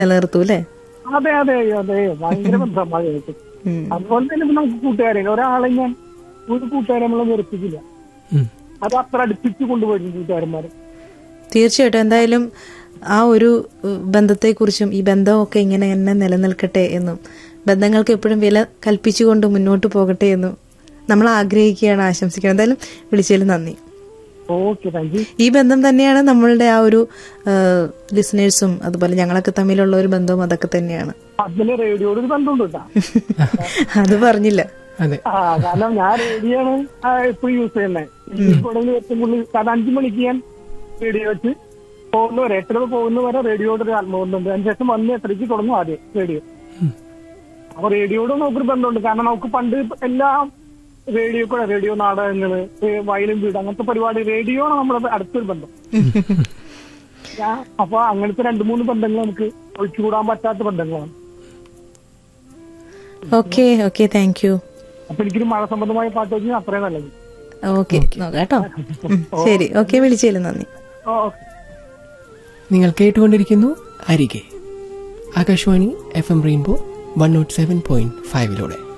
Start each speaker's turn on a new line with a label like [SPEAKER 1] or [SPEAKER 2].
[SPEAKER 1] നിലനിർത്തു അല്ലേ
[SPEAKER 2] അതെ അതെ അതെ ഭയങ്കര ബന്ധമായിട്ട്
[SPEAKER 1] ഉം.
[SPEAKER 2] അതുപോലെ തന്നെ ഇപ്പൊ നമുക്ക് കൂട്ടുകാരെ ഒരാളെ ഞാൻ ഒരു കൂട്ടുകാരെ നമ്മളെ വെറുപ്പിക്കില്ല
[SPEAKER 3] ഉം.
[SPEAKER 2] അത് അത്ര അടുപ്പിച്ച് കൊണ്ടുപോയിട്ടുണ്ട് കൂട്ടുകാരന്മാരെ
[SPEAKER 1] തീർച്ചയായിട്ടും എന്തായാലും ആ ഒരു ഉം, ബന്ധത്തെക്കുറിച്ചും ഈ ബന്ധമൊക്കെ ഇങ്ങനെ തന്നെ നിലനിൽക്കട്ടെ എന്നും ബന്ധങ്ങൾക്ക് എപ്പോഴും വില കൽപ്പിച്ചുകൊണ്ട് മുന്നോട്ട് പോകട്ടെ എന്നും നമ്മൾ ആഗ്രഹിക്കുകയാണ് ആശംസിക്കുകയാണ് എന്തായാലും വിളിച്ചതിൽ നന്ദി
[SPEAKER 2] ഓക്കെ താങ്ക് യു
[SPEAKER 1] ഈ ബന്ധം തന്നെയാണ് നമ്മളുടെ ആ ഒരു ലിസണേഴ്സും അതുപോലെ ഞങ്ങളൊക്കെ തമ്മിലുള്ള ഒരു ബന്ധവും അതൊക്കെ തന്നെയാണ്
[SPEAKER 2] അതിന് റേഡിയോട് ഒരു ബന്ധമുണ്ട് കേട്ടാ
[SPEAKER 1] അത് പറഞ്ഞില്ല
[SPEAKER 3] അതെ
[SPEAKER 2] ആ കാരണം ഞാൻ റേഡിയോ ആണ് എപ്പോഴും യൂസ് ചെയ്യുന്നത് കൂടുതൽ ഏറ്റവും കൂടുതൽ കാരണം അഞ്ചു മണിക്ക് ഞാൻ റേഡിയോ വെച്ച് പോകുന്നവരെ എട്ടര പോകുന്നവരെ റേഡിയോയുടെ ഒരു ആത്മബന്ധമുണ്ട് അതിനുശേഷം വന്ന് എട്ടരയ്ക്ക് തുടങ്ങും ആദ്യം റേഡിയോ അപ്പൊ റേഡിയോയോട് നമുക്കൊരു ബന്ധമുണ്ട് കാരണം നമുക്ക് പണ്ട് എല്ലാം റേഡിയോ കൂടെ റേഡിയോ നാടകങ്ങള് ഏ, വയലിൻ വീട് അങ്ങനത്തെ പരിപാടി റേഡിയോ ആണ് നമ്മുടെ അടുത്തൊരു ബന്ധം ഞാൻ- അപ്പൊ അങ്ങനത്തെ രണ്ടു മൂന്ന് ബന്ധങ്ങൾ നമുക്ക് ഒഴിച്ചുകൂടാൻ പറ്റാത്ത ബന്ധങ്ങളാണ്
[SPEAKER 1] ഓക്കെ ഓക്കെ താങ്ക് യു
[SPEAKER 2] അപ്പൊ എനിക്കൊരു മഴ സംബന്ധമായ പാട്ട് വെച്ചാൽ അത്രയും നല്ലത്
[SPEAKER 1] ഓക്കെ നോക്കാം കേട്ടോ ഉം, ശരി ഓക്കെ വിളിച്ചതിൽ നന്ദി
[SPEAKER 2] ഓക്കെ
[SPEAKER 3] നിങ്ങൾ കേട്ടുകൊണ്ടിരിക്കുന്നു അരികെ Akashvani F M rainbow one nought seven point ഫൈവിലൂടെ